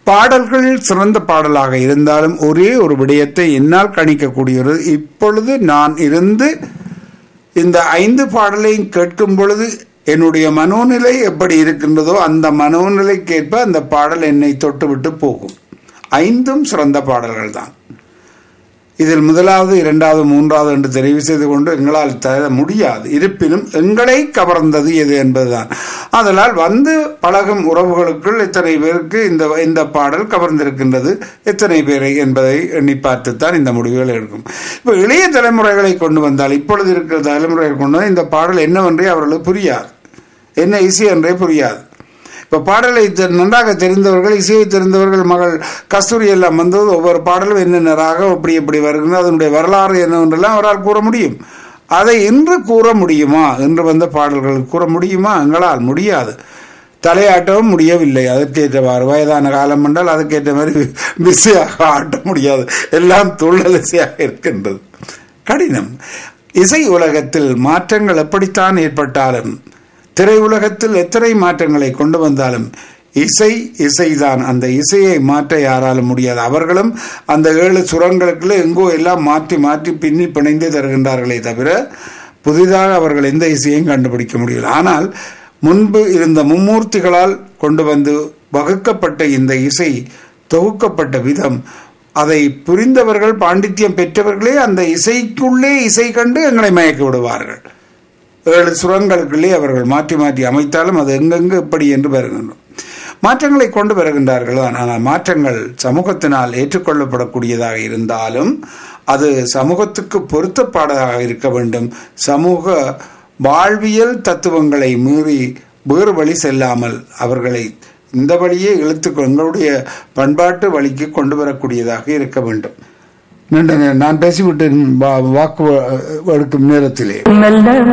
பாடல்கள் சிறந்த பாடலாக இருந்தாலும் ஒரே ஒரு விடயத்தை என்னால் கணிக்கக்கூடியது இப்பொழுது நான் இருந்து இந்த ஐந்து பாடலையும் கேட்கும் பொழுது என்னுடைய மனோநிலை எப்படி இருக்கின்றதோ அந்த மனோநிலைக்கேற்ப அந்த பாடல் என்னை தொட்டுவிட்டு போகும் ஐந்தும் சிறந்த பாடல்கள் தான் இதில் முதலாவது இரண்டாவது மூன்றாவது என்று தெரிவு செய்து கொண்டு எங்களால் தர முடியாது இருப்பினும் எங்களை கவர்ந்தது எது என்பதுதான் அதனால் வந்து பழகும் உறவுகளுக்குள் எத்தனை பேருக்கு இந்த இந்த பாடல் கவர்ந்திருக்கின்றது எத்தனை பேரை என்பதை எண்ணி பார்த்துத்தான் இந்த முடிவுகள் எடுக்கும் இப்போ இளைய தலைமுறைகளை கொண்டு வந்தால் இப்பொழுது இருக்கிற தலைமுறைகள் கொண்டு வந்தால் இந்த பாடல் என்னவென்றே அவர்களுக்கு புரியாது என்ன இசை என்றே புரியாது இப்போ பாடலை தெ- நன்றாக தெரிந்தவர்கள் இசையை தெரிந்தவர்கள் மகள் கஸ்தூரி எல்லாம் வந்தது ஒவ்வொரு பாடலும் என்னென்ன ராகம் எப்படி எப்படி வருகிறது அதனுடைய வரலாறு என்னவென்றெல்லாம் அவரால் கூற முடியும் அதை இன்று கூற முடியுமா என்று வந்த பாடல்கள் கூற முடியுமா எங்களால் முடியாது தலையாட்டவும் முடியவில்லை அதற்கேற்றவாறு வயதான காலம் என்றால் அதுக்கேற்ற மாதிரி பிஸியாக ஆட்ட முடியாது எல்லாம் துள்ளலிசையாக இருக்கின்றது கடினம் இசை உலகத்தில் மாற்றங்கள் எப்படித்தான் ஏற்பட்டாலும் திரையுலகத்தில் எத்தனை மாற்றங்களை கொண்டு வந்தாலும் இசை இசைதான் அந்த இசையை மாற்ற யாராலும் முடியாது அவர்களும் அந்த ஏழு சுரங்களுக்குள்ள எங்கோ எல்லாம் மாற்றி மாற்றி பின்னி பிணைந்து தருகின்றார்களே தவிர புதிதாக அவர்கள் எந்த இசையையும் கண்டுபிடிக்க முடியல ஆனால் முன்பு இருந்த மும்மூர்த்திகளால் கொண்டு வந்து வகுக்கப்பட்ட இந்த இசை தொகுக்கப்பட்ட விதம் அதை புரிந்தவர்கள் பாண்டித்யம் பெற்றவர்களே அந்த இசைக்குள்ளே இசை கண்டு எங்களை மயக்கி விடுவார்கள் ஏழு சுரங்களுக்குள்ளே அவர்கள் மாற்றி மாற்றி அமைத்தாலும் அது எங்கெங்கு எப்படி என்று வருகின்றோம் மாற்றங்களை கொண்டு வருகின்றார்கள் தான் ஆனால் மாற்றங்கள் சமூகத்தினால் ஏற்றுக்கொள்ளப்படக்கூடியதாக இருந்தாலும் அது சமூகத்துக்கு பொருத்தப்பாடாக இருக்க வேண்டும் சமூக வாழ்வியல் தத்துவங்களை மீறி வேறு வழி செல்லாமல் அவர்களை இந்த வழியே இழுத்து எங்களுடைய பண்பாட்டு வழிக்கு கொண்டு வரக்கூடியதாக இருக்க வேண்டும் நீண்ட நேரம் நான் பேசிவிட்டு வா- வாக்கு எடுக்கும் நேரத்திலே மெல்ல